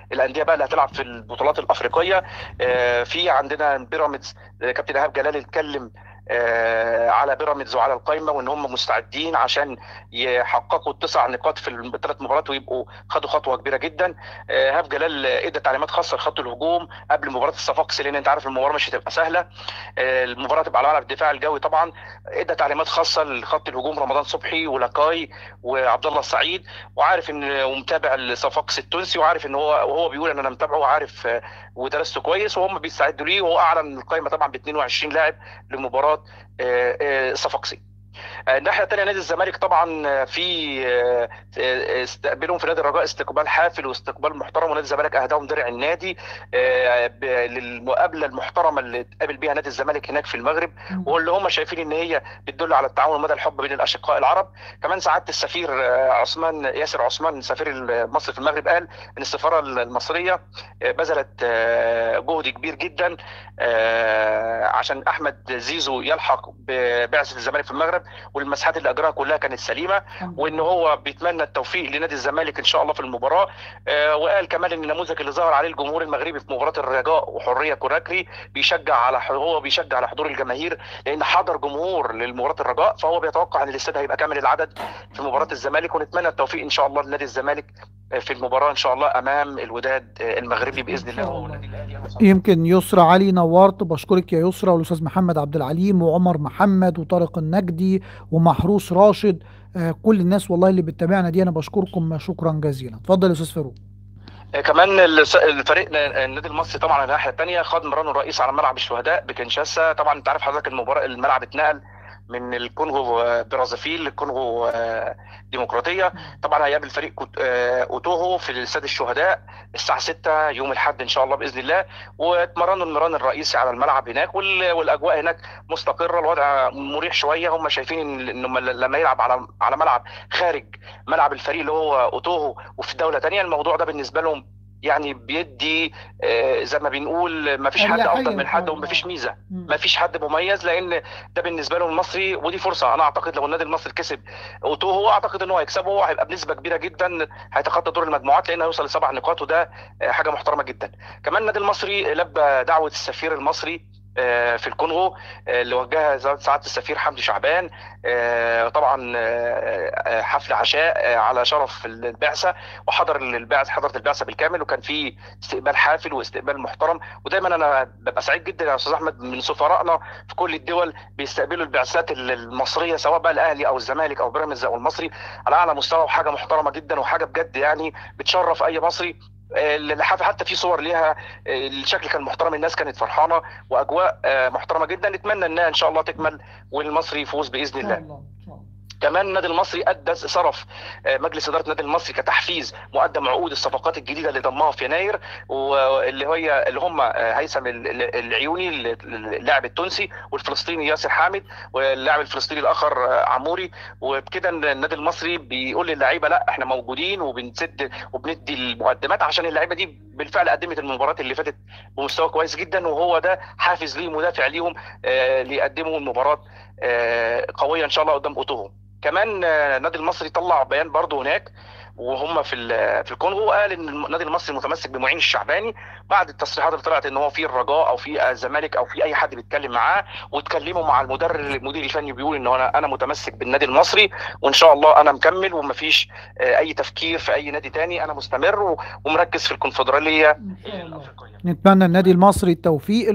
الانديه بقى اللي هتلعب في البطولات الافريقيه في عندنا بيراميدز كابتن ايهاب جلال اتكلم على بيراميدز وعلى القائمه وان هم مستعدين عشان يحققوا التسع نقاط في الثلاث مباريات ويبقوا خدوا خطوه كبيره جدا هاف جلال ادى تعليمات خاصه لخط الهجوم قبل مباراه الصفاقسي لان انت عارف المباراه مش هتبقى سهله المباراه تبقى على ملعب الدفاع الجوي طبعا ادى تعليمات خاصه لخط الهجوم رمضان صبحي ولاكاي وعبد الله السعيد وعارف ان ومتابع الصفاقسي التونسي وعارف ان هو وهو بيقول ان انا متابعه وعارف ودرسته كويس وهم بيستعدوا ليه وهو اعلن القائمه طبعا ب 22 لاعب لمباراه صفاقسي الناحيه الثانيه نادي الزمالك طبعا في استقبلهم في نادي الرجاء استقبال حافل واستقبال محترم ونادي الزمالك اهداهم درع النادي للمقابله المحترمه اللي اتقابل بيها نادي الزمالك هناك في المغرب واللي هم شايفين ان هي بتدل على التعاون ومدى الحب بين الاشقاء العرب كمان سعاده السفير عثمان ياسر عثمان سفير مصر في المغرب قال ان السفاره المصريه بذلت جهد كبير جدا عشان احمد زيزو يلحق ببعثه الزمالك في المغرب والمساحات اللي اجراها كلها كانت سليمه وان هو بيتمنى التوفيق لنادي الزمالك ان شاء الله في المباراه آه وقال كمان ان النموذج اللي ظهر عليه الجمهور المغربي في مباراه الرجاء وحريه كوراكري بيشجع على هو بيشجع على حضور الجماهير لان حضر جمهور لمباراه الرجاء فهو بيتوقع ان الاستاد هيبقى كامل العدد في مباراه الزمالك ونتمنى التوفيق ان شاء الله لنادي الزمالك في المباراه ان شاء الله امام الوداد المغربي باذن الله هو يمكن يسرى علي نورت بشكرك يا يسرى والاستاذ محمد عبد العليم وعمر محمد وطارق النجدي ومحروس راشد آه كل الناس والله اللي بتتابعنا دي انا بشكركم شكرا جزيلا اتفضل يا استاذ فاروق كمان الفريق النادي المصري طبعا الناحيه الثانيه خد مرانه الرئيس على ملعب الشهداء بكنشاسا طبعا انت عارف حضرتك المباراه الملعب اتنقل من الكونغو برازافيل للكونغو ديمقراطيه طبعا هيقابل فريق اوتوهو في استاد الشهداء الساعه 6 يوم الاحد ان شاء الله باذن الله واتمرنوا المران الرئيسي على الملعب هناك والاجواء هناك مستقره الوضع مريح شويه هم شايفين انه لما يلعب على على ملعب خارج ملعب الفريق اللي هو اوتوهو وفي دوله ثانيه الموضوع ده بالنسبه لهم يعني بيدي زي ما بنقول ما فيش حد افضل من حد وما فيش ميزه ما فيش حد مميز لان ده بالنسبه له المصري ودي فرصه انا اعتقد لو النادي المصري كسب اوتوهو اعتقد ان هو هيكسبه هو هيبقى بنسبه كبيره جدا هيتخطى دور المجموعات لان هيوصل لسبع نقاط وده حاجه محترمه جدا كمان النادي المصري لبى دعوه السفير المصري في الكونغو اللي وجهها سعاده السفير حمدي شعبان طبعا حفل عشاء على شرف البعثه وحضر البعثه حضرت البعثه بالكامل وكان في استقبال حافل واستقبال محترم ودايما انا ببقى سعيد جدا يا استاذ احمد من سفرائنا في كل الدول بيستقبلوا البعثات المصريه سواء بقى الاهلي او الزمالك او بيراميدز او المصري على اعلى مستوى وحاجه محترمه جدا وحاجه بجد يعني بتشرف اي مصري حتى في صور ليها الشكل كان محترم الناس كانت فرحانه واجواء محترمه جدا نتمنى انها ان شاء الله تكمل والمصري يفوز باذن الله كمان النادي المصري ادى صرف مجلس اداره النادي المصري كتحفيز مقدم عقود الصفقات الجديده اللي ضمها في يناير واللي هي اللي هم هيثم العيوني اللاعب التونسي والفلسطيني ياسر حامد واللاعب الفلسطيني الاخر عموري وبكده النادي المصري بيقول للعيبه لا احنا موجودين وبنسد وبندي المقدمات عشان اللعيبه دي بالفعل قدمت المباراه اللي فاتت بمستوى كويس جدا وهو ده حافز ليه مدافع ليهم ليقدموا المباراه قويه ان شاء الله قدام اوتوهو كمان النادي المصري طلع بيان برضه هناك وهم في في الكونغو قال ان النادي المصري متمسك بمعين الشعباني بعد التصريحات اللي طلعت ان هو في الرجاء او في الزمالك او في اي حد بيتكلم معاه واتكلموا مع المدرب المدير الفني بيقول ان انا انا متمسك بالنادي المصري وان شاء الله انا مكمل ومفيش اي تفكير في اي نادي تاني انا مستمر ومركز في الكونفدراليه نتمنى النادي المصري التوفيق